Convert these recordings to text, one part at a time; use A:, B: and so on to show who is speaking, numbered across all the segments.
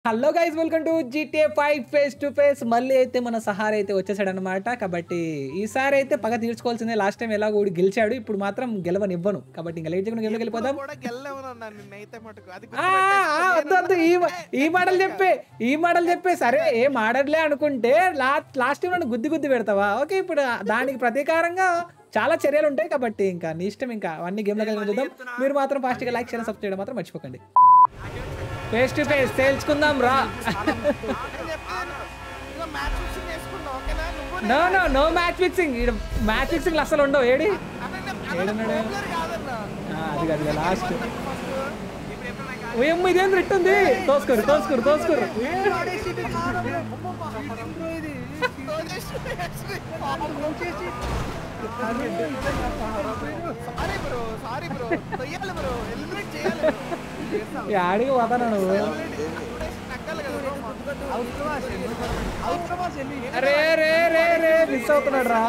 A: Hello guys welcome to GTA five face to face మళ్ళీ అయితే మన సహార్ అయితే వచ్చేసాడు అనమాట కాబట్టి ఈసారి అయితే పగ తీర్చుకోవాల్సిందే లాస్ట్ టైం ఎలా కూడా గెలిచాడు ఇప్పుడు మాత్రం గెలవనివ్వను కాబట్టి ఇంకా లేట్ చేయకుండా గేమ్లోకి వెళ్ళిపోదాం
B: కూడా గెలలేమన్నా నిన్నైతే మటుకు అది
A: ఆ, ఆ, వద్దు వద్దు ఈ ఈ మాటలు చెప్పే ఈ మాటలు చెప్పే సరే ఏ మాడలే అనుకుంటే లాస్ట్ లాస్ట్ టైం నన్ను గుద్ది గుద్ది పెడతావా ఓకే ఇప్పుడు దానికి ప్రతీకారంగా చాలా చర్యలు ఉంటాయి కాబట్టి ఇంకా నీ ఇష్టం ఇంకా అన్ని గేమ్లోకి వెళ్ళి చూద్దాం మీరు మాత్రం ఫాస్ట్గా లైక్ చేయడం సబ్స్క్రైబ్ చేయడం మాత్రం మర్చిపోకండి ఫేస్ టు ఫేస్ తేల్చుకుందాం రా
B: నేను చెప్తాను ఇదిగో మ్యాచ్ ఫిక్సింగ్ వేసుకున్నావు ఓకేనా నువ్వు
A: no no no match fixing match fixing అసలు ఉండవు ఏడి ఏడున్నాడు?
B: కాదన్నా
A: ఆ, అది కాదు లాస్ట్
B: ఫస్ట్
A: ఏమో ఇదేం రిట్ ఉంది తోసుకోరు తోసుకోరు తోసుకోరు
B: సారీ బ్రో సారీ బ్రో చెయ్యాలి బ్రో ఎలిమినేట్ చేయాలి bro.
A: ఆడికి పోతాను నువ్వు
B: నక్కాలి కదా bro మాకు.
A: రే రే రే రే మిస్ అవుతున్నాడు రా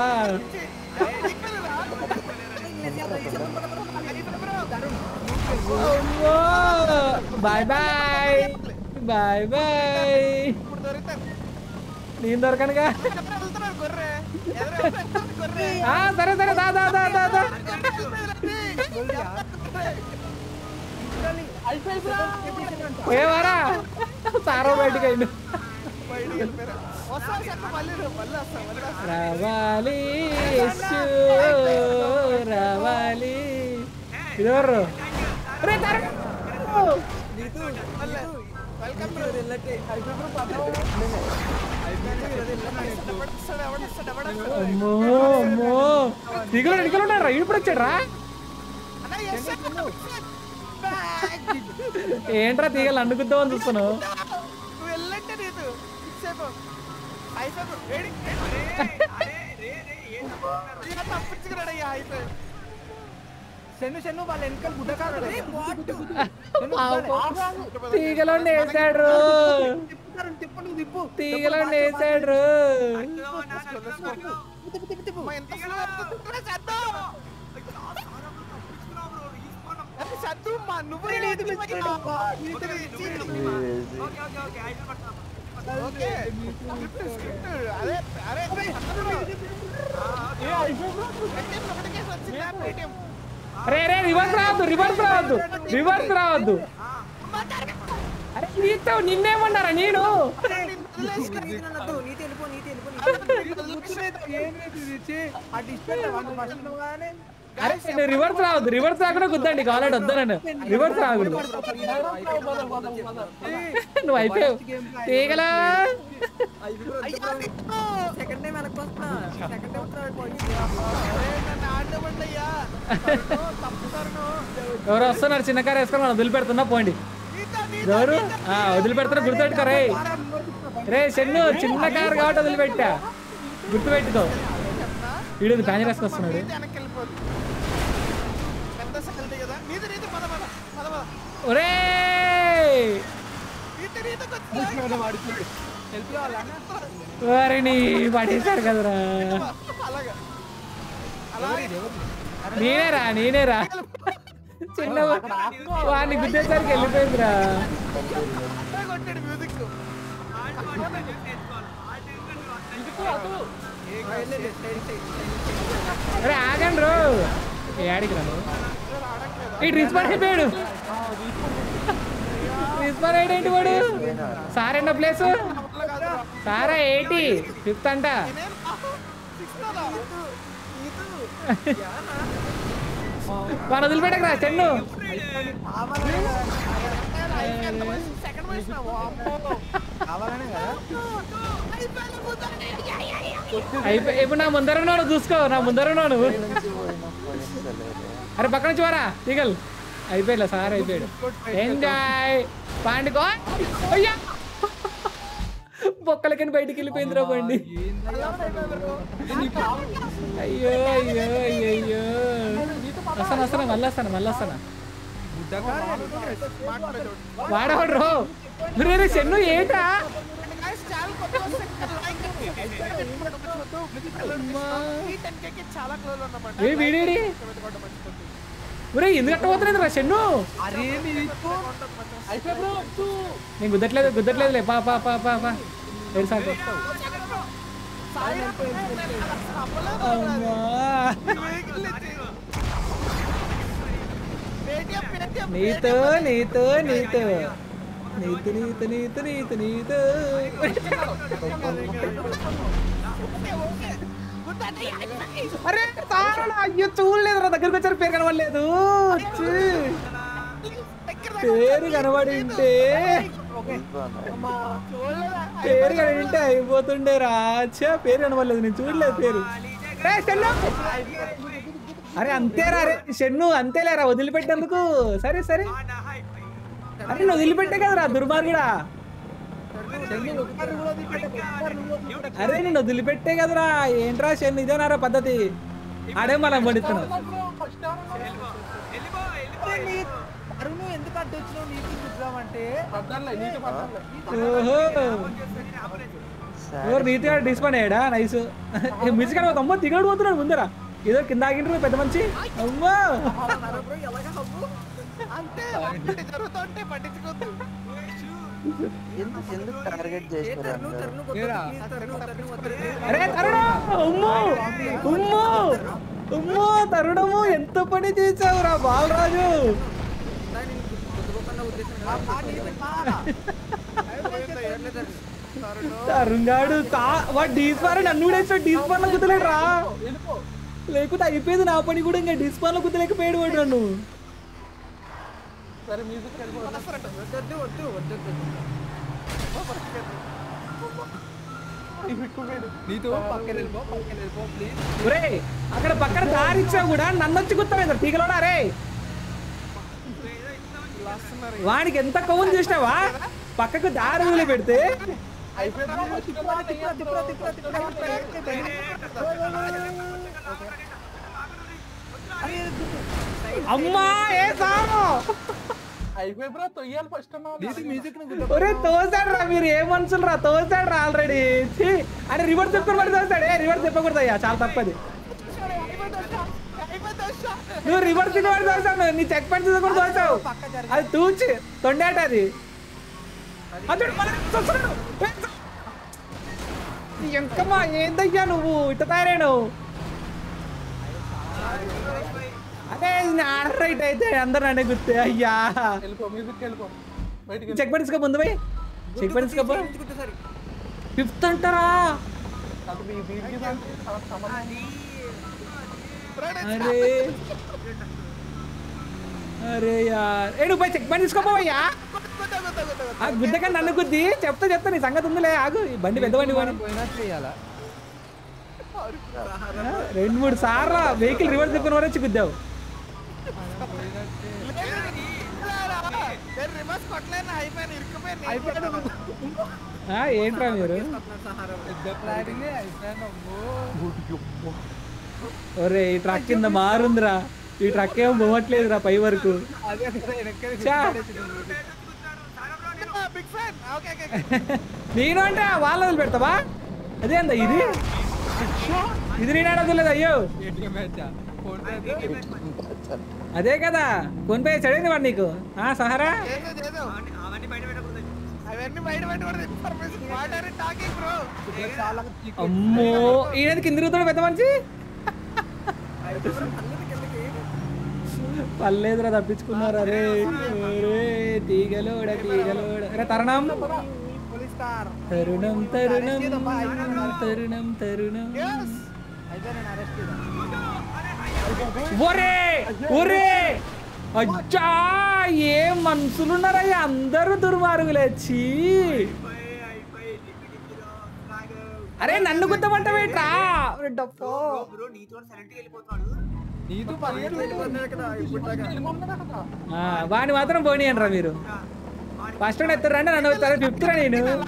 A: బాయ్ బాయ్ బాయ్ బాయ్
B: ఇప్పుడు దొరుకుతాను
A: నేను దొరకనుగా
B: ఎక్కడ వెళ్తున్నాడు గొర్రె ఎదురు వెళ్తున్నాడు గొర్రె
A: ఆ, సరే సరే దా దా దా దా దా ఏవారా సారో బయటికి అయిండు
B: బయటికి వెళ్ళిపోయారు వస్తా వస్తా మళ్ళీ రా, మళ్ళీ వస్తా మళ్ళీ వస్తా
A: రావాలి యేసు, రావాలి ఇదెవరు రే తారక్!
B: మళ్ళీ వెల్కమ్ బ్రో ఎవడొస్తాడు ఎవడొస్తాడు ఎవడొస్తాడు
A: అమ్మో అమ్మో దిగులు దిగులు ఉన్నారా ఇప్పుడు వచ్చాడు రా
B: అన్న ఎస్
A: ఏంట్రా తీగలు అన్నుకుద్దామని చూస్తున్నావు
B: నువ్వు వెళ్ళంటే నీదు ఫిక్స్ అయిపో అయిపోయి వేడి ఇలా తప్పించుకున్నాడు అయ్యా అయిపోయి
C: చెన్ను చెన్ను వాళ్ళ వెనకాల గుడ్డ కాదు
A: తీగలో వేసాడు
C: తిప్పుతారు తిప్పు నువ్వు తిప్పు
A: తీగలో వేసాడు
B: అమ్మా, ఎంత slow వెళ్తుందిరా సద్దు? అరే సద్దు, మా నువ్వు నీతి మించి నీతి మించి. ఓకే స్క్రిప్ట్ స్క్రిప్ట్ అదే అరే పేటీఎం ఒకటి కేసు వచ్చిందా పేటీఎం
A: రే రే రివర్స్ రావద్దు రివర్స్ రావద్దు రివర్స్ రావద్దు అరే నీతో నిన్నేమన్నారా నేను
C: ఆ డిస్ప్లే వాళ్ళు ఫస్ట్ కానీ
A: అరే నువ్వు రివర్స్ రావద్దు రివర్స్ రాకుండా గుద్దండి కావాలంటే వద్దానను రివర్స్ రాకూడదు నువ్వు అయిపోయావు తీగలా
C: సెకండ్ టైం వెనక్కి వస్తున్నా సెకండ్ టైం
B: అరే నన్ను ఆడమండి అయ్యా తప్పుతారు
A: ఎవరు వస్తున్నారు చిన్న కారు వేసుకొని మనం వదిలిపెడుతున్నా పోండి ఎవరు ఆ, వదిలిపెడుతున్నా గుర్తుపెట్టుకో రే రే చెన్ను చిన్న కారు కాబట్టి వదిలిపెట్టా గుర్తుపెట్టుకో వీడు ప్యాన్ వేసుకొస్తున్నాడు
B: నీతి వెనక్కి వెళ్ళిపోదు పెద్ద సకల్ది కదా నీతి నీతి పద పద పద పద
A: ఒరే
B: నీతి నీతికి వచ్చిందా?
A: వారిని పడేశారు కదరా
B: అలాగా అలాగే
A: నేనేరా నేనేరా చిన్న వాడిని గుద్దేసరికి వెళ్ళిపోయిందిరా
B: అప్పుడే కొట్టాడు మ్యూజిక్
A: అరే ఆగండి రో ఏడికి రా ఈ రిస్పాన్ అయిపోయాడు రిస్పాన్ అయ్యాడేంటి వాడు సార్ ఎన్నో ప్లేస్ సారా ఎయిటీ ఫిఫ్త్ అంట వాడు వదిలిపెట్టకరా చెన్ను
B: సెకండ్ వేసినావు
C: కావాలనే కదా
A: అయిపోయి ఇప్పుడు నా ముందర ఉన్నాడు చూసుకో నా ముందర ఉన్నాడు అరే పక్క నుంచి వారా తీగల్ అయిపోయిలే సార్ అయిపోయాడు ఎంజాయ్ పాండుకో అయ్యా బొక్కలకని బయటికి వెళ్ళిపోయిందిరా బండి అయ్యో అయ్యో అయ్యో అయ్యో వస్తాను వస్తాను మళ్ళీ వస్తాను మళ్ళీ వస్తాను వాడవాడు రో రే రే చెన్ను ఏంట్రా
B: చాలా క్లోజ్ ఉన్నమాట
A: ఏ వీడేడి ఒరే ఎందుకు అట్ట పోతున్నది రా షెన్ను
C: అరే నీకు అయిపోయి బ్రో వచ్చు
A: నేను గుద్దట్లేదు గుద్దట్లేదులే పా పా పా పా పా ఏడు సాకు అమ్మా
B: పేటిఎం పేటిఎం
A: నీతో నీతో నీతో నీతు నీతు నీతు నీతు నీతు అరే తారణ అయ్యో చూడలేదు రా దగ్గరకు వచ్చారు పేరు కనబడలేదు ఛీ. పేరు కనబడి ఉంటే పేరు కనబడి ఉంటే అయిపోతుండే రా ఛే, పేరు కనబడలేదు నేను చూడలేదు పేరు రే, షెన్ను! అరే అంతేరా అరే షెన్ను అంతేలేరా వదిలిపెట్టేందుకు సరే సరే అరే నువ్వు వదిలిపెట్టే కదరా దుర్మార్గుడా అరే నేను వదిలిపెట్టే కదరా ఏంట్రా షెన్ను ఇదేనారా పద్ధతి ఆడే మనం పడుతున్నావు
C: అరుణ్ ఎందుకు అడ్డు వచ్చినావు నీకు చూద్దామంటే పద్దాలే నీకు పద్దాలే
A: ఓహో ఎవరు నీతిగా డిస్పాండ్ అయ్యాడా నైస్ మ్యూజిక్ అని అమ్మో దిగడు పోతున్నాడు ముందరా ఏదో కింద ఆగిండ్రు పెద్ద మంచి అమ్మో
B: అంతే ఒక్కటి జరుగుతుంటే పట్టించుకోవద్దు
D: ఎందుకు ఎందుకు టార్గెట్ చేస్తారు
A: అరే తరుణ ఉమ్ము ఉమ్ము ఉమ్ము తరుణము ఎంత పని చేసావురా బాలరాజు తరుణ్ కా వాడు డీస్పార్ నన్ను కూడా వేసాడు డీస్పార్ లో కుదలేడు రా లేకపోతే అయిపోయేది నా పని కూడా ఇంకా డీస్పార్ లో కుదలేకపోయాడు వాడు నన్ను
C: సరే మ్యూజిక్ వద్దు వద్దు వద్దు నీతో పక్కన వెళ్ళిపో పక్కన వెళ్ళిపో ప్లీజ్
A: ఒరే అక్కడ పక్కన దారి ఇచ్చావు కూడా నన్ను వచ్చి గుర్తలేదు తీగలోడా రే వాడికి ఎంత కొవ్వుని చూసినావా పక్కకు దారి వదిలి పెడితే అమ్మా ఏ సాము
C: అయిపోయి బ్రో తొయ్యాలి ఫస్ట్ మ్యూజిక్
A: ఒరే తోసాడు రా మీరు ఏ మనుషులు రా తోసాడు రా ఆల్రెడీ అరే రివర్స్ చెప్పుకొని మరి తోసాడు ఏ రివర్స్ చెప్పకూడదు అయ్యా చాలా తప్పది నువ్వు రివర్స్ కూడా తోసావు నీ చెక్ పాయింట్ కూడా తోసావు అది తూచి తొండేట అది అతడు మళ్ళీ తోస్తున్నాడు. ఏ, తో- నీ ఎంకమ్మా ఏందయ్యా నువ్వు ఇట్ట తయారాను అదే రైట్ అయితే అందరు నన్నే గుర్తే అయ్యా
C: వెళ్ళిపో మ్యూజిక్ వెళ్ళిపో బయటికి
A: చెక్ పాయింట్స్ ముందు పోయి చెక్ పాయింట్స్ కప్ప ఫిఫ్త్ అంటారా
C: అసలు ఈ వీడికి దానికి సంబంధం
A: అరే అరే యార్ ఏ నువ్వు పోయి చెక్ పాయింట్ తీసుకోపోవయ్యా ఆ గుద్దగా నన్ను గుద్ది చెప్తా చెప్తా నీ సంగతి ఉందిలే ఆగు ఈ బండి పెద్ద బండి కొని
C: పోయినట్టు చేయాలా
A: రెండు మూడు సార్లు వెహికల్ రివర్స్ తిప్పుకుని వరకు వచ్చి గుద్దావు
B: రివర్స్ కొట్టలేను అయిపోయాను ఇరుక్కుపోయాను
A: ఆ, ఏంట్రా మీరు
C: పెద్ద ప్లానింగ్ అయిపోయాను అమ్మో
A: ఒరే ఈ ట్రక్ కింద మారుందిరా ఈ ట్రక్ ఏమో పోవట్లేదురా పై వరకు
C: అదే కదా వెనక్కి
A: చా.
B: బిగ్ ఫ్యాన్ ఓకే ఓకే
A: నేను అంటే వాళ్ళ వదిలి పెడతావా అదే అంద ఇది ఇది నేను అడగలేదు అయ్యో
C: ఏటీఎం మ్యాచ్ ఫోన్
A: అదే కదా ఫోన్ పే చదివింది వాడు నీకు ఆ సహారా
B: చేసావు చేసావు అవన్నీ బయట పెట్టకూడదు information what are talking bro
C: చాలా
A: అమ్మో ఈయనది కింద తిరుగుతాడు పెద్ద మంచి పర్లేదురా తప్పించుకున్నారు అరే అరే తీగలోడ తీగలోడ అరే తరుణం
C: పోలీస్ కార్
A: తరుణం తరుణం తరుణం తరుణం
C: అయితే నేను అరెస్ట్
A: ఒరే ఒరే అచ్చా ఏం మనుషులున్నారయ్యా అందరూ దుర్మార్గులే ఛీ అరే నన్ను గుద్దమంటావేట్రా
C: నీతో పదిహేను వెళ్ళిపోతున్నాడు కదా ఇప్పుడు దాకా వెళ్ళిపోతున్నాడు కదా
A: ఆ, వాడిని మాత్రం పోనీయండి రా మీరు ఫస్ట్ ఎత్తారు రండి నన్ను వస్తారు ఫిఫ్త్ రా నేను
B: టెన్షన్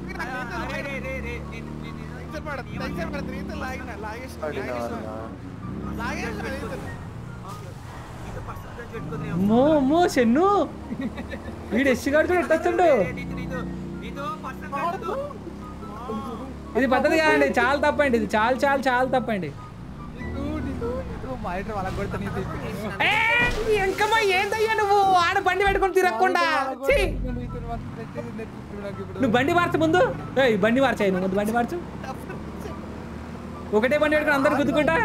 B: పడదు టెన్షన్ పడదు రీతి లాగిన లాగేసిన లాగేసిన రీతి
A: అమ్మో అమ్మో చెన్ను వీడు ఎస్సి గారు చూడు ఎట్టొచ్చుండు ఇది పద్ధతి కాదండి చాలా తప్పండి ఇది చాలా చాలా చాలా తప్పండి
C: నీతో నీతో నీతో మా ఇంటర్ వాళ్ళకి కొడతా నీతో
A: ఏ ఎంకమ్మా ఏందయ్యా నువ్వు ఆడ బండి పెట్టుకొని తిరగకుండా ఛీ! నువ్వు బండి మార్చు ముందు ఏయ్ బండి మార్చాయి నువ్వు ముందు బండి మార్చు ఒకటే బండి పెట్టుకుని అందరు గుద్దుకుంటా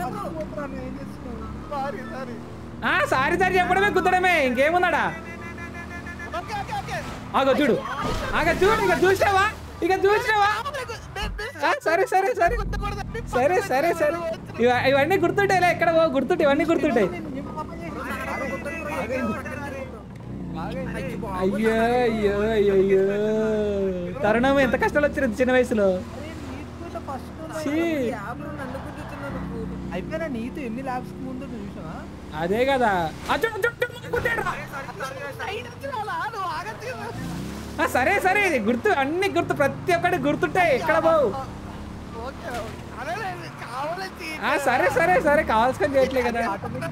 B: సారీ సారీ
A: ఆ సారీ సారి చెప్పడమే గుద్దడమే ఇంకేమున్నాడా
B: ఓకే ఓకే ఓకే
A: ఆగో చూడు ఆగ చూడు ఇక చూసావా ఇక చూసినావా ఆ, సరే సరే సరే సరే సరే సరే ఇవ- ఇవన్నీ గుర్తుంటాయిలే ఎక్కడ పో గుర్తుంటాయి ఇవన్నీ గుర్తుంటాయి అయ్యో అయ్యో అయ్యో అయ్యో తరుణం ఎంత కష్టాలు వచ్చింది చిన్న వయసులో ఛీ.
C: అయిపోయినా నీతో ఎన్ని ల్యాబ్స్ ముందు నువ్వు చూసావా
A: అదే కదా ఆ, చూడు, చూడు, చూడు, గుద్దాడురా. ఆ, సరే సరే ఇది గుర్తు అన్ని గుర్తు ప్రతి ఒక్కటి గుర్తుంటాయి ఎక్కడ పోవు
B: ఓకే అదే కావాలని
A: ఆ, సరే సరే సరే కావాల్సుకొని చేయట్లే కదా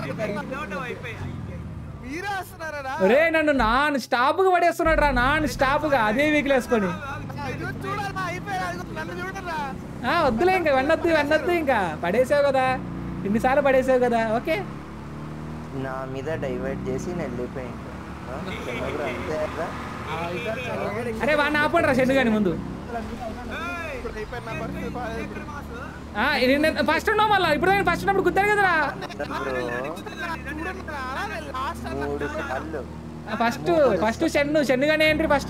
B: మీరే వస్తున్నారా
A: రే నన్ను నాన్ స్టాప్ గా పడేస్తున్నాడు రా నాన్ స్టాప్ గా అదే వీక్ వేసుకొని
B: ఇదిగో చూడరా అయిపోయారు అదిగో నన్ను చూడరా
A: ఆ వద్దులే ఇంకా వెన్నొద్దు వెన్నొద్దు ఇంకా పడేసావు కదా ఇన్నిసార్లు పడేసావు కదా ఓకే
D: నా మీద డైవర్ట్ చేసి నేను వెళ్ళిపోయింది అంతే కదా
A: అరే వాడిని ఆపండి రా షెడ్ గాని ముందు
B: ఇప్పుడు అయిపోయిన నా పరిస్థితి బాగాలేదు ఇప్పుడు.
A: ఫస్ట్ ఉన్నావు మళ్ళా ఇప్పుడు ఫస్ట్ ఉన్నప్పుడు గుద్దాడు కదరా
B: చూడరా లాస్ట్
D: మూడు సార్లు
A: ఫస్ట్ ఫస్ట్ షెన్ను షెన్ను గానే ఏంటి ఫస్ట్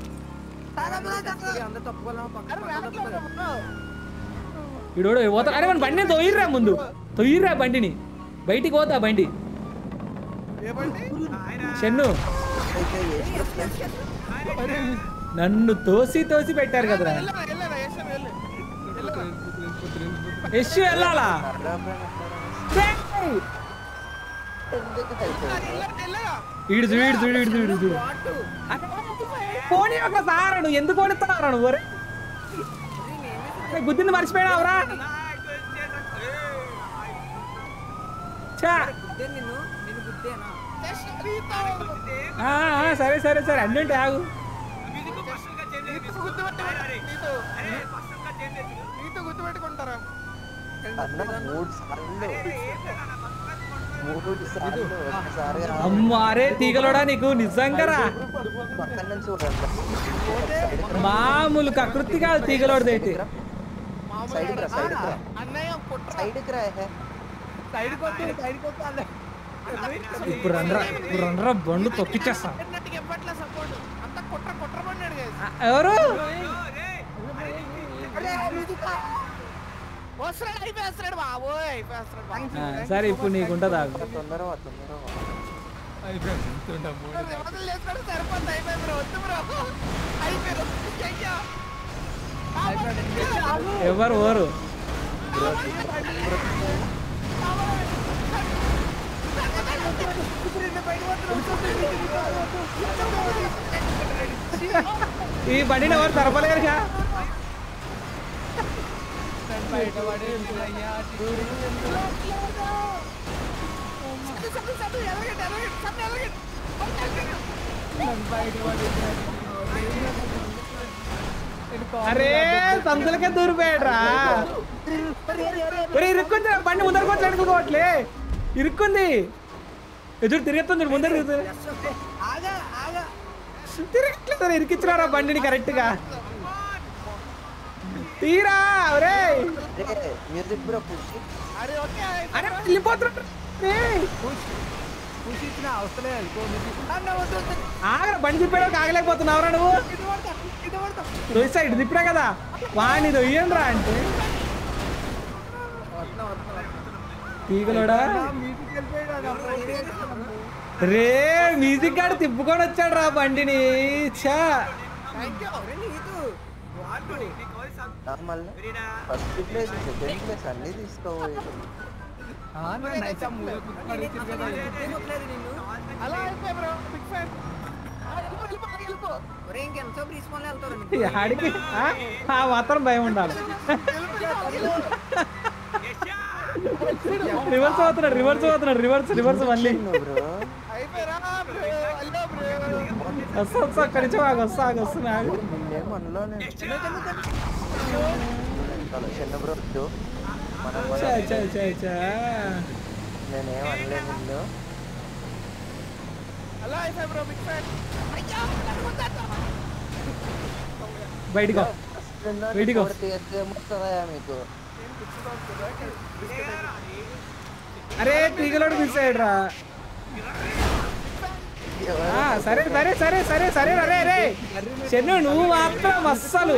A: ఇడోడు పోతా అరే మన బండిని తొయ్యిర్రా ముందు తొయ్యిర్రా బండిని బయటికి పోతా బండి
B: ఏమండి
A: షెన్ను
D: అయితే ఏ
A: నన్ను తోసి తోసి పెట్టారు కదరా
B: వెళ్ళరా వెళ్ళరా వేసాను వెళ్ళు వెళ్ళరా
A: యశ్ వెళ్ళాలా రేయ్!
D: ఎందుకు అయిపోయింది
B: వెళ్ళరా వెళ్ళరా
A: ఈడు చూడు ఈడు చూడు ఈడు చూడు ఈడు చూడు పోనీ ఒకసారి నువ్వు ఎందుకు పోనిస్తున్నావురా నువ్వు ఒరే? అరే, గుద్దింది మర్చిపోయినావురా చా
B: జస్ట్ నీతో
A: ఆ, ఆ, సరే సరే సరే అన్నీ ఉంటాయి ఆగు
B: నీతో గుర్తుపెట్టుకుంటారా నీతో నీతో గుర్తుపెట్టుకుంటారా
D: అన్న మూడు సార్లు మూడు సార్లు ఒకసారి ఆ
A: అమ్మారే తీగలోడా నీకు నిజంగా రా
D: పక్కన నుంచి చూడండి
A: మామూలు కకృతి కాదు తీగలోడిది అయితే
D: సైడ్ రా సైడ్ రా
B: అన్నయ్య కుట్ర
D: సైడ్ రా హే.
C: సైడ్ కొట్టు సైడ్ కొట్టు అన్న
A: ఇప్పుడు రండ్రా ఇప్పుడు రండ్రా బండు తొక్కిచ్చేస్తా
B: అన్నట్టుగా ఇవ్వట్లే సపోర్ట్ అంతా కుట్ర కుట్ర పడినాడు guys.
A: ఆ, ఎవరు
B: వస్తున్నాడు అయిపోయేస్తున్నాడు బాబోయ్ అయిపోయేస్తున్నాడు
A: ఆ, సరే ఇప్పుడు నీకుంటది ఆగు
D: తొందర వా, తొందర వా.
B: దేవతలు లేస్తున్నాడు సరిపోతుంది అయిపోయింది బ్రో వద్దు బ్రో అయిపోయారు అయ్యా
A: ఎవరు ఓరు ఈ బండిని ఎవరు తరపలేరుగా
B: ఎలాగండి ఎలాగండి సమ్మె ఎలాగండి
A: అరే సందులకే దూరిపోయాడ్రా ఒరే ఇరుక్కుంది రా, బండి ముందరకు వచ్చి అడుగుకోవట్లే ఇరుక్కుంది ఎదురు తిరుగుతుంది చూడు, ముందర తిరుగుతుంది
C: ఆగా ఆగా
A: తిరగట్లేదు ఇరికిచ్చినారా బండిని కరెక్ట్ గా తీరా ఒరే
D: రే, మ్యూజిక్ బ్రో పుష్
B: అరే ఓకే
A: అరే వెళ్ళిపోతున్నాడు రేయ్.
C: పుష్ ఇచ్చిన అవసరం లేదు గో నువ్వు. అన్న వద్దు వద్దు.
A: ఆగరా బండి తిప్పాడు ఆగలేకపోతున్నావురా నువ్వు
C: ఇది పడతా ఇది పడతా
A: దొయ్యి సైడ్ తిప్పినా కదా వాణి దొయ్యండ్రా అంటే తీగలోడా
C: మీటికి వెళ్ళిపోయాడు అది అప్పుడు ఏం చేస్తున్నావు?
A: రే మ్యూజిక్ గాడు తిప్పుకొని వచ్చాడు రా బండిని ఛా
B: థ్యాంక్ యూ
D: ఆ, మళ్ళీ ఫస్ట్ ప్లేస్ సెకండ్ ప్లేస్ అన్ని తీసుకోవాలి
C: ఆ, నా నైట్ ఆ మూల కుక్కడు ఇచ్చింది కదా.
B: అలా అయిపోయి బ్రో బిగ్ ఫ్యాన్
A: ఆడికి ఆ? ఆ మాత్రం భయం ఉండాలి రివర్స్ అవుతున్నాడు రివర్స్ అవుతున్నాడు రివర్స్ రివర్స్ మళ్ళీ
D: బ్రో
B: అయిపోయారా బ్రో హలో బ్రో
A: వస్తా వస్తా అక్కడి నుంచి ఆగు వస్తా ఆగు వస్తున్నా ఆగు.
D: నిన్నేం మనలోనే చిన్న బ్రో వద్దు మనం
A: ఛా, ఛా, ఛా, ఛా.
D: నేనేం అనలేదు నిన్ను
B: హలో అయిపోయి బ్రో బిగ్ ఫ్యాన్ అయ్యా నన్ను కొట్టాడు.
A: బయటికి రా. వీడిగో.
D: ఏమొస్తుందా మీకు
B: నేను కూర్చున్నాను కదా, బిస్కెట్ అయిపోయింది.
A: అరే తీగలోడు మిస్ అయ్యాడురా ఆ, సరే సరే సరే సరే సరే అరే రే చెన్ను నువ్వు మాత్రం అస్సలు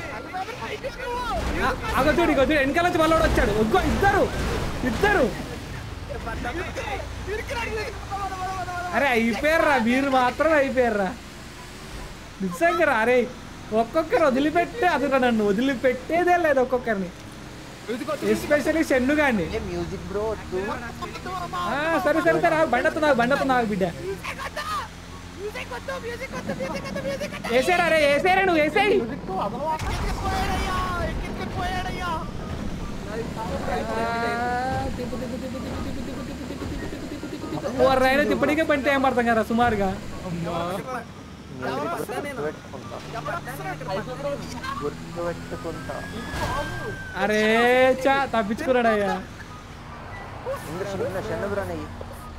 A: ఆ, అగో చూడు ఇగో చూడు వెనకాల నుంచి మళ్ళీ వచ్చాడు ఇంకో ఇద్దరు ఇద్దరు అరే అయిపోయారురా మీరు మాత్రం అయిపోయారురా నిజంగా రా అరే ఒక్కొక్కరు వదిలిపెట్టే అది నన్ను వదిలిపెట్టేదే లేదు ఒక్కొక్కరిని ఎస్పెషల్లీ చెన్ను గాని
D: ఏ మ్యూజిక్ బ్రో వద్దు
A: ఆ, సరే సరే సరే ఆగు, బండతున్నావు బండతున్నావు బిడ్డ
B: మ్యూజిక్ వద్దు, మ్యూజిక్ వద్దు, మ్యూజిక్ వద్దు, మ్యూజిక్ వద్దు.
A: వేసారా రే వేసారా నువ్వు వేసేయి
B: ఎక్కించుకుపోయాడయ్యా, ఎక్కించుకుపోయాడయ్యా.
A: రైనా తిప్పటికే బండి ఏం పడతాం కదా సుమారుగా
D: గుర్తుపెట్టుకుంటా గుర్తుపెట్టుకుంటా
A: అరే చా తప్పించుకున్నాడయ్యా
D: ఇంకా చిన్న చిన్న బ్రో నెయ్యి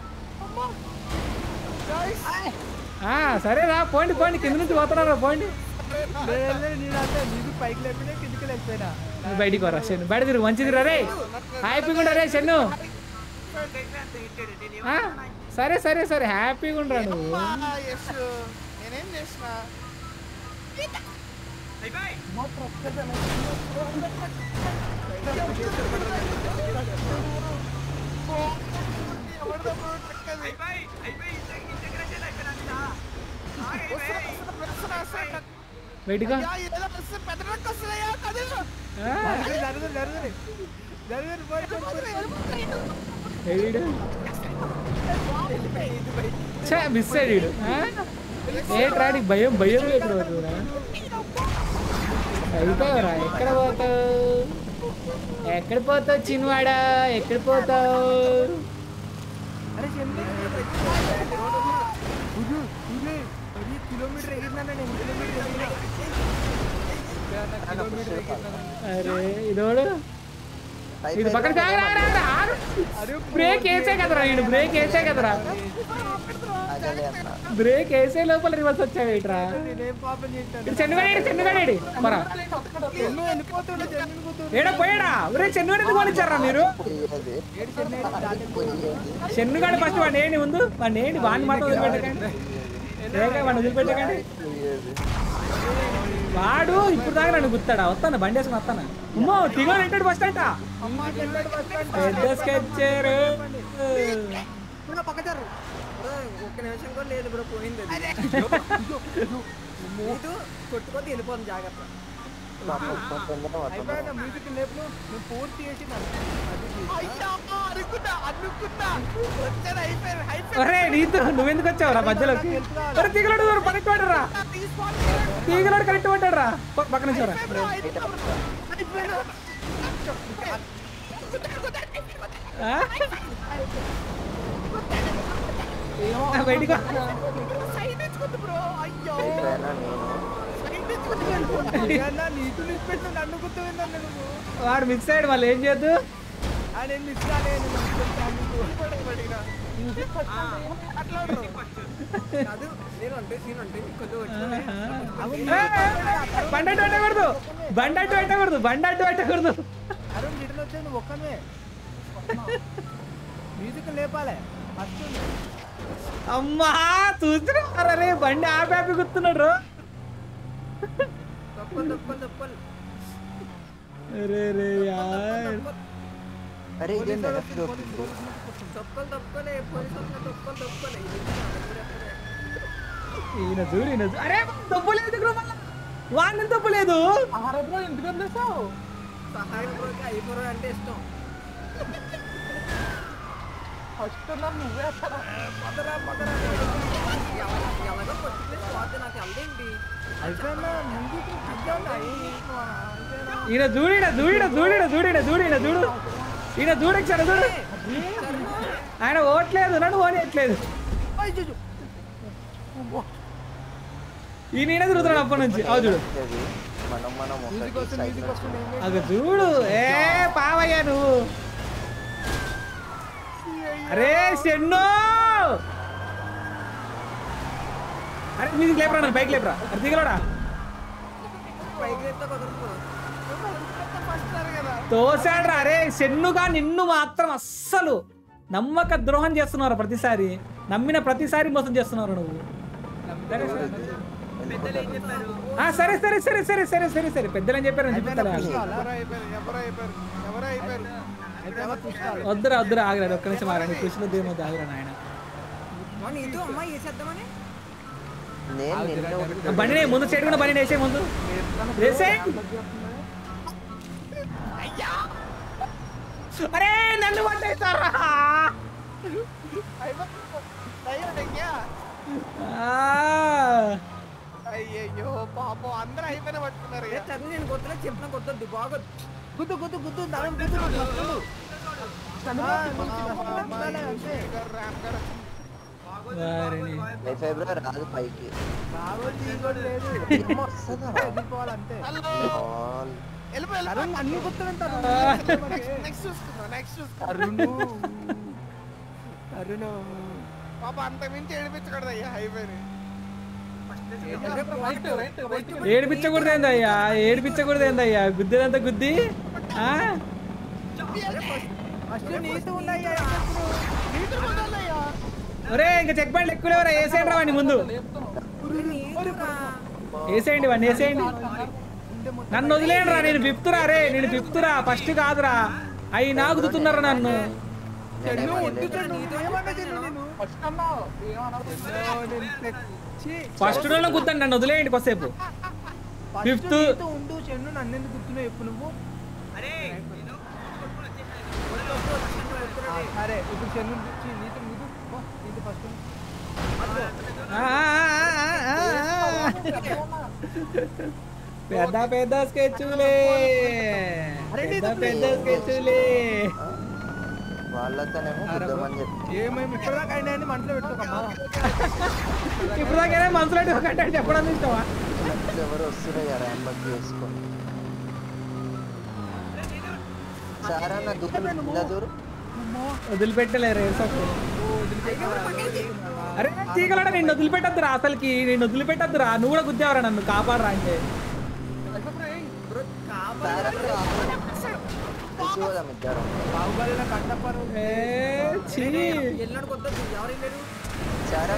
A: ఆ, సరే రా పోండి పోండి కింద నుంచి పోతున్నారా పోండి
C: నేనంటే నీకు పైకి లేపినా కిందికి లేకపోయినా
A: నువ్వు బయటికి వరా షెన్ను బయట తిరుగు మంచిది రా రే హ్యాపీగా ఉండరా రే షెన్ను ఆ, సరే సరే సరే హ్యాపీగా ఉండరా నువ్వు
B: ఆ, yes. నేనేం చేసినా ఎవరిదో బ్రో చెక్కది. వస్తున్నా, వస్తున్నా, వస్తున్నా.
A: బయటిగా
B: అయ్యా, ఏదో వస్తుంది, పెద్ద ట్రక్ వస్తుందయ్యా, కదిలు.
A: ఆ,
C: జరుగుతుంది జరుగుతుంది జరుగుతుంది పోయి, పోయి, పోయి.
A: ఏడు చా మిస్ అయ్యాడు ఏంట్రా నీకు భయం భయం ఎక్కడ పోతుందా అయిపోయావురా ఎక్కడ పోతావు ఎక్కడ పోతావు చిన్నవాడా ఎక్కడ పోతావు
C: అరే చెల్లి ఇది ఇది ఇది కిలోమీటర్ ఎగిరినాను నేను కిలోమీటర్ ఎగిరినా కిలోమీటర్ ఎగిరినాను
A: అరే ఇదోడు ఇది పక్కన ఆగు, ఆగు, ఆగు, ఆగు. బ్రేక్ వేసే కదరా ఈడు బ్రేక్ వేసే కదరా
D: అదే అన్న
A: బ్రేక్ వేసే లోపల రివర్స్ వచ్చావు ఏంట్రా
C: నేనేం పాపం చేశాను
A: ఇటు చెన్నుగాడేడి చెన్నుగాడేడి మరా
C: ఎన్నో వెళ్ళిపోతుండే జల్లిని పోతుండే
A: ఏడా పోయాడా ఒరే చెన్నుగాడు ఎందుకు కొనిచ్చారా మీరు
D: పోయేది
C: ఏడు చెన్నై
D: పోయేది
A: చెన్నుగాడు ఫస్ట్ వాడిని ఏంటి ముందు వాడిని ఏంటి వాడిని మాత్రం వదిలిపెట్టకండి లేక వాడిని వదిలిపెట్టకండి
D: పోయేది
A: వాడు ఇప్పుడు దాకా నన్ను గుర్తాడా వస్తాను బండి వేసుకుని వస్తాను అమ్మో తిగో ఎంటాడు ఫస్ట్ అంట
C: అమ్మా చెల్లెడు బస్ స్టాండ్
A: పెద్ద స్కెచ్చారు
C: పక్కచారు
E: ఒక్క నిమిషం కూడా లేదు బ్రో పోయింది అది. నీతో కొట్టుకొని వెళ్ళిపోతుంది జాగ్రత్త
C: అయిపోయినా మ్యూజిక్ లేపు నువ్వు పూర్తి చేసినాను అది చేసి.
B: అయ్యా, అనుకున్నా అనుకున్నా వచ్చాను అయిపోయాను అయిపోయాను
A: ఒరే నీతో నువ్వెందుకు వచ్చావురా మధ్యలోకి ఒరే తీగలాడు పక్కన పడ్డరా
B: తీసుకోవాలి
A: తీగలాడు కరెక్ట్ పడ్డారా పక్కన నుంచి రా.
B: అయిపోయాను
A: ఆ? ఆ, బయటికి వా.
B: సైడ్ తెచ్చుకుంది బ్రో అయ్యో
D: అయిపోయినా నేను
B: సైడ్ తెచ్చుకుంది
C: ఏమన్నా నీకు నిలిచిపెట్టు నన్ను గుర్తుపోయిందన్న నువ్వు
A: వాడు మిక్స్ అయ్యాడు మళ్ళీ ఏం చేద్దు
C: ఆ నేను మిస్ కాలేదు
B: అట్లా ఉండరు.
E: కాదు నేను అంటే నేను అంటే కొంచెం వచ్చి
A: బండి అడ్డు పెట్టకూడదు బండి అడ్డు పెట్టకూడదు బండి అడ్డు పెట్టకూడదు
C: అరుణ్ రిటర్న్ వచ్చేది నువ్వు ఒక్కనే మ్యూజిక్ లేపాలే ఫస్ట్
A: అమ్మా చూస్తున్నారా రే బండి ఆపి ఆపి గుర్తున్నాడు
E: తప్పలు తప్పలు తప్పలు
A: అరే రే యార్
D: అరే ఇదేం
E: తప్పలు తప్పలే పోలీసు వాళ్ళ తప్పలు తప్పలే ఇది
A: ఈయన చూడు ఈయన చూ- అరే తప్పులేదు మళ్ళా వాడిని తప్పులేదు
C: ఆహారంలో ఎందుకు వదిలేసావు
E: సహాయం బ్రోకి అయిపోరు అంటే ఇష్టం
C: ఫస్ట్ నువ్వే అక్కడ
E: పదరా పదరా ఎవ- ఎలాగో కొట్టుకునే పోతే నాకు వెళ్దేంటి
C: అయిపోయినా మ్యూజిక్
A: ఈయన చూడు ఈయన చూడు ఈయన చూడు ఈయన చూడు ఈయన చూడు ఈయన చూడు ఈయన చూడొచ్చాడు చూడు ఆయన ఓట్లేదు నన్ను ఓనేయట్లేదు ఈయన ఈయన తిరుగుతున్నాడు అప్పటి నుంచి అవు చూడు
D: మనం మనం
C: మ్యూజిక్
D: ఒకటి
C: వస్తుంది మ్యూజిక్ వస్తుంది ఏం
A: అది చూడు ఏ పావయ్యా నువ్వు అరే చెన్నో అరే మీదికి లేపరా నన్ను పైకి లేపరా అరే దిగలడా
E: పైకి లేపితే కుదరదు బ్రో
A: తోసాడ్రా అరే సెన్నుగా నిన్ను మాత్రం అస్సలు నమ్మక ద్రోహం చేస్తున్నారు ప్రతిసారి నమ్మిన ప్రతిసారి మోసం చేస్తున్నారు నువ్వు
B: పెద్దలు ఏం చెప్పారు
A: ఆ, సరే సరే సరే సరే సరే సరే సరే పెద్దలు ఏం చెప్పారు నేను చెప్తారా
B: ఎవరు అయిపోయారు ఎవరు అయిపోయారు ఎవరు అయిపోయారు
A: వద్దురా వద్దురా ఆగరా ఒక్క నిమిషం ఆగరా నీ కృష్ణ దేమో ఆగరా నాయన
E: మా నీతో అమ్మాయి వేసేద్దామని
D: నేను నిన్నే
A: ఆ
D: ఒకటి
A: బండిని ముందు సైడ్ కూడా బండిని వేసే ముందు వేసే అరే నన్ను పట్టేస్తారా
B: అయ్యయ్యో పాపం అందరూ అయిపోయిన పట్టుకున్నారు
E: అరే చదువు నేను కొత్తలో చెప్పిన కొత్తద్దు బాగోదు
C: గుద్దు గుద్దు గుద్దు దాని గుద్దు గుద్దు. ఆ, అంతే, అంతే.
A: వారిని
D: ఫిబ్రవరి రాదు పైకి
C: రావద్దు, ఇంకోటి లేదు.
D: ఏమో వస్తుందా?
C: ఎదిరిపోవాలి అంతే
D: ఆల్.
C: అరుణ్ అన్ని గుర్తుంటారు
B: నెక్స్ట్ చూసుకుందాం నెక్స్ట్ చూసుకుందాం
C: అరుణు అరుణు
B: పాప అంత మించి ఏడిపించకూడదు అయ్యా హైవేని
A: ఏడిపించకూడదు ఏందయ్యా ఏడిపించకూడదు ఏందయ్యా గుద్దేదంతా గుద్ది ఆ?
C: ఫస్ట్ నీతో ఉన్నాయ్యా
A: ఒరే ఇంకా చెక్ పాయింట్ ఎక్కువ లేవరా వేసేయండి రా వాడిని ముందు వేసేయండి వాడిని వేసేయండి నన్ను వదిలేయండి రా నేను ఫిఫ్త్ రా రే నేను ఫిఫ్త్ రా ఫస్ట్ కాదురా అయి నాగుతున్నారు నన్ను
D: నేనేం అనలేదు.
A: ఫస్ట్ రోజులో గుద్దండి నన్ను వదిలేయండి కొద్దిసేపు Fifth.
C: ఫిఫ్త్ ఉండు చెన్ను నన్ను ఎందుకు గుర్తున్నావు ఎప్పుడు నువ్వు
B: అరే నేను
C: ఆ, సరే ఇప్పుడు చెన్ను చి, నీతో నీతో పో, నీతో ఫస్ట్
A: ఆ, ఆ, ఆ, ఆ, ఆ. పెద్ద పెద్ద స్కెచ్లే పెద్ద పెద్ద స్కెచ్లే
D: వాళ్ళతోనేమో గుద్దామని చెప్పి
C: ఏమేమి ఇప్పటిదాకా అయినా అని మనసులో పెట్టుకోకమ్మా
A: ఇప్పుడు దాకా మనసులో ఒకటే చెప్పడం ఇష్టమా
D: ఎవరు వస్తున్నాయి ర్యాంబక్ చేసుకొని సారా నా దూరం ఇలా దూరం
A: వదిలిపెట్టలేరు అరే తీగలడా నేను వదిలిపెట్టద్దురా అసలుకి నేను వదిలిపెట్టద్దురా నువ్వు కూడా గుద్దేవరా నన్ను కాపాడరా అంటే
D: సారా చూద్దాం ఇద్దరం
C: బాహుబలి కట్టపరు
A: ఏ, ఛీ.
E: వెళ్ళినాడు కొత్తద్దు ఎవరు వెళ్ళారు
D: సారా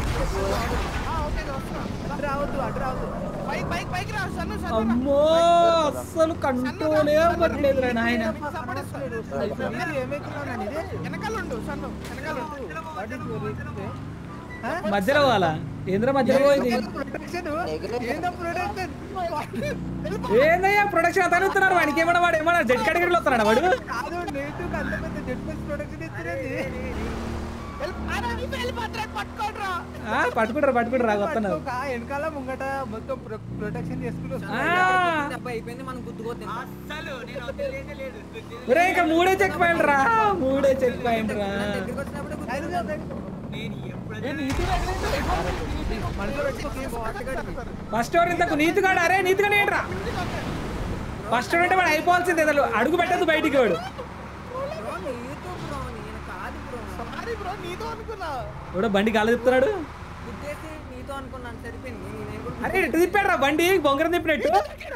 C: అటు రావద్దు అటు రావద్దు
B: పైకి పైకి పైకి రా సన్ను సన్ను
A: అమ్మో అస్సలు కంట్రోల్ అవ్వట్లేదు రా నాయన
C: మీరు ఏమైతున్నాను ఇదే
B: వెనకాల ఉండు సన్ను వెనకాల ఉండు
A: మధ్యలో పోవాలా ఏంద్రా మధ్యలో పోయింది
C: ప్రొటెక్షన్ ఏందో ప్రొటెక్షన్
A: ఏందయ్యా ప్రొడక్షన్ అతను ఇస్తున్నారు వాడికి ఏమన్నా వాడు ఏమన్నా జడ్ కేటగిరీలో వస్తున్నాడు వాడు
C: కాదు నేటు అంత పెద్ద జెట్ బస్ ప్రొటెక్షన్ ఇస్తున్నది
B: పట్టుకోడ్రా
A: ఆ, పట్టుకుంటారు పట్టుకుంటారు వస్తున్నారు
C: పట్టుకోక, వెనకాల ముంగట మొత్తం ప్రొటెక్షన్ చేసుకుని
A: ఆ,
C: వస్తున్నారు
E: దెబ్బ అయిపోయింది మనం గుద్దుకోద్దు
B: అస్సలు నేను వదిలేదే లేదు
A: ఒరే ఇంకా మూడే చెక్ పాయింట్ రా మూడే చెక్ పాయింట్ రా
E: దగ్గరికి వచ్చినప్పుడు
B: నేను ఎప్పుడు
C: మనసులో పెట్టుకో
A: ఫస్ట్ ఎవరు ఇంతకు నీతిగాడు అరే నీతిగానే ఏంట్రా ఫస్ట్ అంటే వాడు అయిపోవాల్సింది అసలు అడుగు పెట్టద్దు బయటికి వాడు
E: బ్రో నీతో బ్రో నేను కాదు బ్రో
B: సారీ బ్రో నీతో అనుకున్నా
A: ఎవడో బండి గాలి తిప్పుతున్నాడు
E: గుద్దేసి నీతో అనుకున్నాను సరిపోయింది నేను నేను కూడా
A: అరే ఇటు తిప్పాడు రా బండి బొంగరం తిప్పినట్టు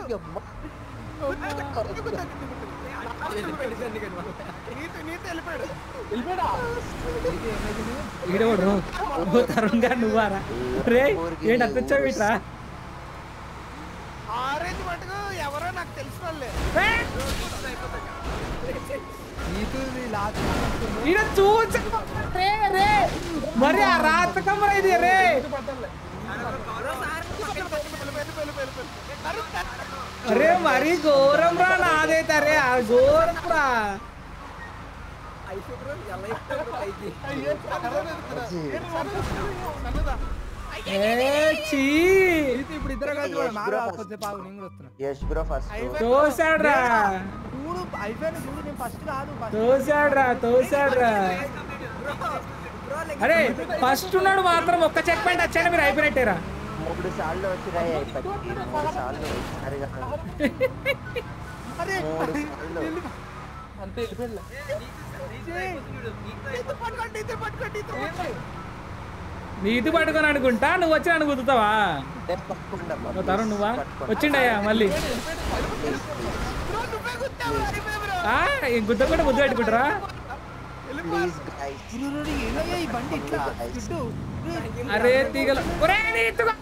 B: నీతో నీతో వెళ్ళిపోయాడు
A: ఈడవాడు ఓ తరుణ్ గారు నువ్వారా రే ఏంటి అత్తొచ్చావు ఇట్రా
B: ఆరెంజ్ మటుకు ఎవరో నాకు తెలిసిన వాళ్ళే
C: నీకు లాస్ట్
A: ఈడ చూచ రే రే మరి ఆ రాతకం రా ఇది రే అరే మరి ఘోరం రా నాదైతే అరే ఆ ఘోరం రా
E: అయిపోయి బ్రో ఎలా అయిపోయి బ్రో పైకి
A: ఏ చీ
C: ఇప్పుడు ఇద్దరు కలిసి కూడా మారు కొద్దిసేపు ఆగు, నేను కూడా వస్తున్నా
D: యష్ బ్రో ఫస్ట్
A: తోసాడ్రా
C: చూడు అయిపోయిన చూడు నేను ఫస్ట్ కాదు ఫస్ట్
A: తోసాడ్రా తోసాడ్రా అరే ఫస్ట్ ఉన్నాడు మాత్రం ఒక్క చెక్ పాయింట్ వచ్చాడు మీరు అయిపోయినట్టేరా
D: మూడు సార్లు వచ్చినాయి ఇప్పటికి మూడు సార్లు సరిగా
C: అరే
D: మూడు సార్లు
B: పట్టుకోండి ఇద్దరు పట్టుకోండి ఇద్దరు
A: నీతి పట్టుకొని అనుకుంటా నువ్వు వచ్చి నన్ను గుద్దుతావా
D: నేను పట్టుకుంటా
A: ఓ తరుణ్ నువ్వా వచ్చిండయ్యా మళ్ళీ
B: బ్రో నువ్వే గుద్దావు అయిపోయి బ్రో
A: ఆ, ఈ గుద్దకుండా ముద్దు పెట్టుకుంటారా
D: ప్లీజ్ గైస్
C: ఇరు, ఇరు, ఇరు, ఏమయ్యా ఈ బండి ఇట్లా గుడ్డు
A: అరే తీగలు ఒరే నీతుగా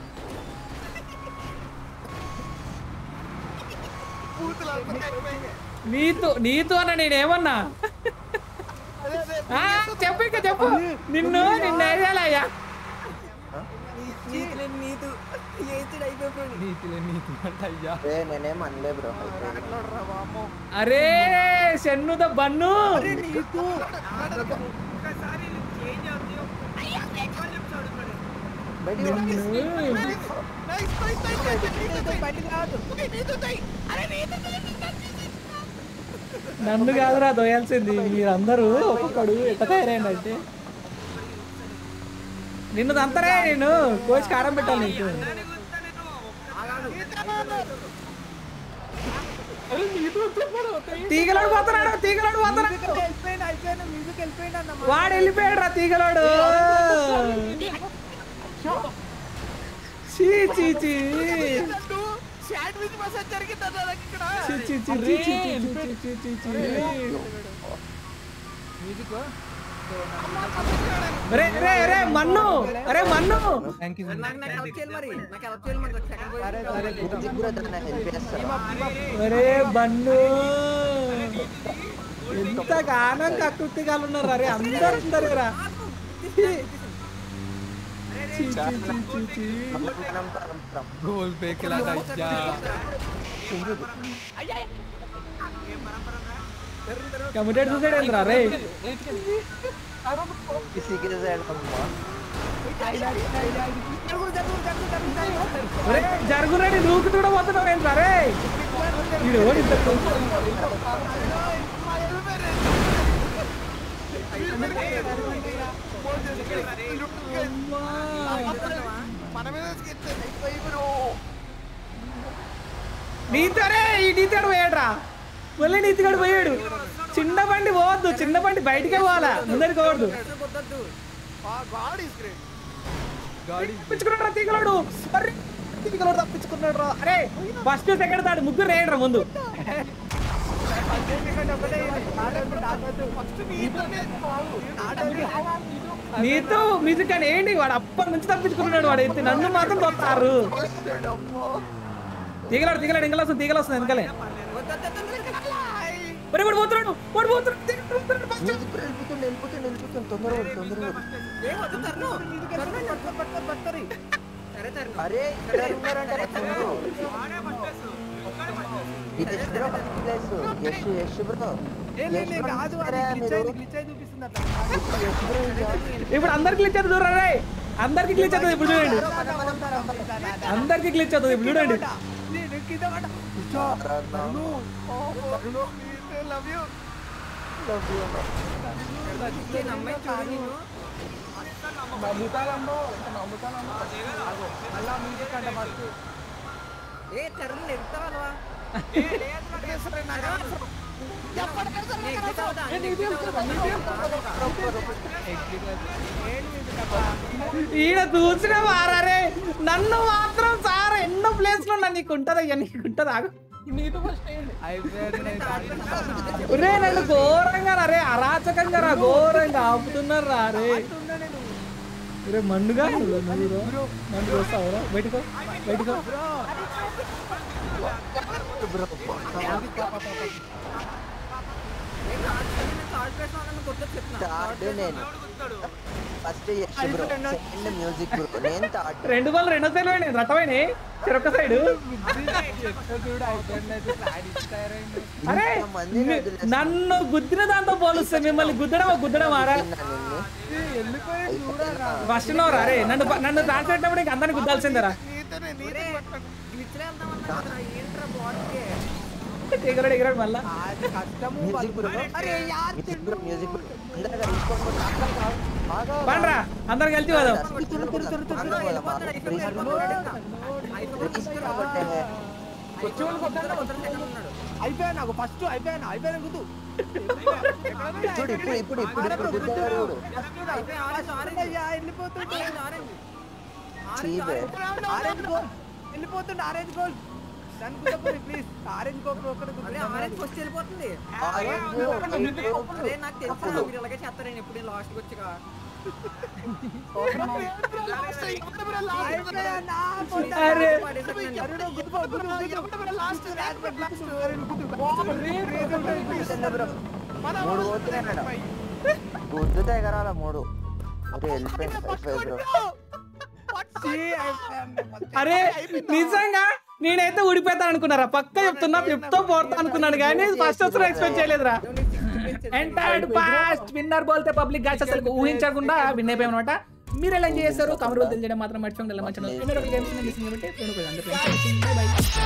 B: బూతులు అయిపోయి అయిపోయింది
A: నీతు నీతు అన్న నేనేమన్నా
B: అదే అదే
A: ఆ, చెప్పు ఇక చెప్పు నిన్ను నిన్ను ఏయాలయ్యా
E: నీతులే నీతు ఏతుడు అయిపోయాడు
C: నీతిలే నీతి అంటే అయ్యా
D: ఏ నేనేం అనలే బ్రో అయిపోయింది
A: అరే షన్నుద బన్ను
C: నీతు
B: ఒకసారి చేంజ్ అవుతుంది అయ్యా ఎక్కువ చెప్తాడు
D: బయటికి రా.
A: నిన్ను
B: నైస్ నైస్ నైస్
C: నీతో బండి కాదు
B: నీతో తై అరే నీతో
A: నన్ను కాదురా దోయాల్సింది మీరందరూ ఒక్కొక్కడు ఎట్ట తయారైందంటే నిన్ను తంతరే నేను కోచ్ కారం పెట్టాలి నీకు తీగలాడు పోతున్నాడు తీగలాడు పోతున్నాడు
C: మ్యూజిక్ వెళ్ళిపోయింది అయిపోయినా మ్యూజిక్ వెళ్ళిపోయింది అన్న
A: వాడు వెళ్ళిపోయాడు రా తీగలాడు చీ చీ చీ
B: శాండ్విచ్ మసాజ్ జరిగింది అన్న నాకు ఇక్కడ
A: చీ చీ చీ చీ చీ చీ చీ చీ చీ చీ.
C: మ్యూజిక్
A: రే రే రే మన్ను అరే మన్ను
C: థ్యాంక్ యూ
E: నాకు నాకు హెల్ప్ చేయాలి మరి నాకు హెల్ప్ చేయాలి మరి సెకండ్
C: సరే సరే
D: మ్యూజిక్ కూడా దాన్ని హెల్ప్ చేస్తారా
A: అరే బన్ను ఎంత గానం కకృతిగాలు ఉన్నారు అరే అందరు అందరు రా చీ, చీ, చీ, చీ, చీ.
D: మనం పరం పరం.
C: గోల్ పేకిలాట అయ్యా
A: కమిటెడ్ సూసైడ్ ఏంద్రా రే
D: ఈ సిగ్గు సైడ్ అమ్మా.
A: ఒరే జరుగురెడ్డి దూకు కూడా పోతున్నావు ఏంట్రా రే వీడు ఓడి ఇంత
B: మన మీద sketch అయిపోయి బ్రో
A: నీతోనే ఈ నీతోడు పోయాడురా మళ్ళీ నీతిగడు పోయాడు చిన్న బండి పోవద్దు చిన్న బండి బయటికే పోవాలా ముందరికి పోవద్దు
E: కొట్టద్దు
B: గాడ్ ఇస్ గ్రేట్
A: తప్పించుకున్నాడు రా తీగలాడు అరే తీగలాడు తప్పించుకున్నాడు రా అరే ఫస్ట్ సెకండ్ థర్డ్ ముగ్గురు రేయండి రా ముందు నీతో మ్యూజిక్ అని ఏంటి వాడు అప్పటి నుంచి తప్పించుకున్నాడు వాడు అయితే నన్ను మాత్రం తొత్తారు తీగలాడు తీగలాడు ఇంకా వస్తుంది తీగలు వస్తుంది వెనకలే ఒరే వాడు పోతున్నాడు వాడు పోతున్నాడు తీగలాడు పోతున్నాడు, first.
D: మ్యూజిక్ కూడా వెళ్ళిపోతుంది వెళ్ళిపోతుంది వెళ్ళిపోతుంది తొందరగా పడు, తొందరగా పడు.
E: సరే తరుణ్
D: అరే ఇక్కడ ఉన్నారంటే ముందు. ఇది Yash bro place Yash Yash bro Yash bro
C: కాదు అది
D: ఉన్నారా
C: గ్లిచ్
D: మీరు?
C: అయింది గ్లిచ్ అయి చూపిస్తుంది అట్లా
D: యశ్ బ్రో ఇంకా.
A: ఇప్పుడు అందరికి గ్లిచ్ అవుతుంది చూడరా రే అందరికి గ్లిచ్ అవుతుంది ఇప్పుడు చూడండి అందరికి గ్లిచ్ అవుతుంది ఇప్పుడు చూడండి
C: నేను కింద పడ్డా.
B: లవ్ యూ
E: నేను అమ్మాయి చూడు నేను
C: నమ్ముతానమ్మో, ఇంకా నమ్ముతానమ్మో. ఆగు, మళ్ళా మ్యూజిక్ అంటే ఫస్ట్
E: ఏ తరుణ్ ఎగుతావా
A: ఈడ చూసిన వారే నన్ను మాత్రం సార్ ఎన్నో ప్లేస్ లో నీకు ఉంటది అయ్యా నీకు ఉంటది ఆగు
C: అయిపోయింది
A: రే నన్ను ఘోరంగా రా రే అరాచకంగా రా ఘోరంగా ఆపుతున్నారు రా రే రే మండుగా నువ్వు నువ్వు మండు చూస్తావురా బయటకో బయటకో
D: థర్డ్ నేను first Yash bro second music bro నేను థర్డ్
A: రెండు వాళ్ళు రెండో సైడ్ పోయినాయి రట్టమైనా చెరొక్క సైడ్
C: చూడు అయిపోయింది అయితే ప్లాన్ ఇచ్చారైంది
A: అరే
D: ఇంతమందిని
A: మీ-
D: వదిలేసి
A: నన్ను గుద్దిన దాంతో పోలిస్తే మిమ్మల్ని గుద్దడం గుద్దడం ఆరా
D: నిన్ను
C: వెళ్ళిపోయి చూడరా
A: ఫస్ట్ లో రా రే నన్ను నన్ను దాచిపెట్టినప్పుడు ఇంక అందరిని గుద్దాల్సిందేరా
B: నీతోనే నీతో
E: ఏంట్రా బాడీకి
A: ఎగరాడు ఎగరాడు మళ్ళా
C: అది కష్టము
D: మ్యూజిక్ బ్రో
C: అరే యార్
D: మ్యూజిక్ బ్రో మ్యూజిక్ బ్రో అందరూ తీసుకోండి బాగా
A: పండ్రా అందరు కలిసి పోదాం
C: వచ్చే వాళ్ళకి వద్దంటే
E: సెకండ్ ఉన్నాడు
C: అయిపోయాను నాకు ఫస్ట్ అయిపోయాను అయిపోయాను గుద్దు
D: ఇప్పుడు ఇప్పుడు ఇప్పుడు ఇప్పుడు ఇప్పుడు గుద్దేవాడు చూడు
E: అయిపోయి ఆరెంజ్ ఆరెంజ్
C: అయ్యా వెళ్ళిపోతుండే
E: ఆరెంజ్ ఆరెంజ్
D: చీపే
C: ఆరెంజ్ గోల్ వెళ్ళిపోతుండే ఆరెంజ్ గోల్ దాని గుద్దపోయి ప్లీజ్ ఆరెంజ్ గోల్ ఒక్కటి
E: అరే ఆరెంజ్ ఫస్ట్ వెళ్ళిపోతుంది
D: ఆరెంజ్
E: అదే నాకు తెలుసు మీరు ఇలాగే చేస్తారని ఎప్పుడు లాస్ట్కి వచ్చాక
A: అరే
D: మూడు పోతున్నాయి మేడం గుద్దుతే ఎగరాల మూడు ఒరే వెళ్ళిపోయింది అయిపోయింది బ్రో
A: అరే నిజంగా నేనైతే ఊడిపోతాను అనుకున్నారా పక్క చెప్తున్నా చెప్తా పోతా అనుకున్నాను కానీ ఫస్ట్ వచ్చిన ఎక్స్పెక్ట్ చేయలేదురా ఎంటైర్డ్ పాస్ట్ విన్నర్ బోల్తే పబ్లిక్ గాచ్ అసలు ఊహించకుండా విన్ అయిపోయాం అనమాట మీరు ఎలా ఎంజాయ్ చేస్తారు కమర్ తెలియడం మాత్రం మర్చిపోండి మంచిగా గేమ్స్ మిస్సింగ్ కాబట్టి అందరూ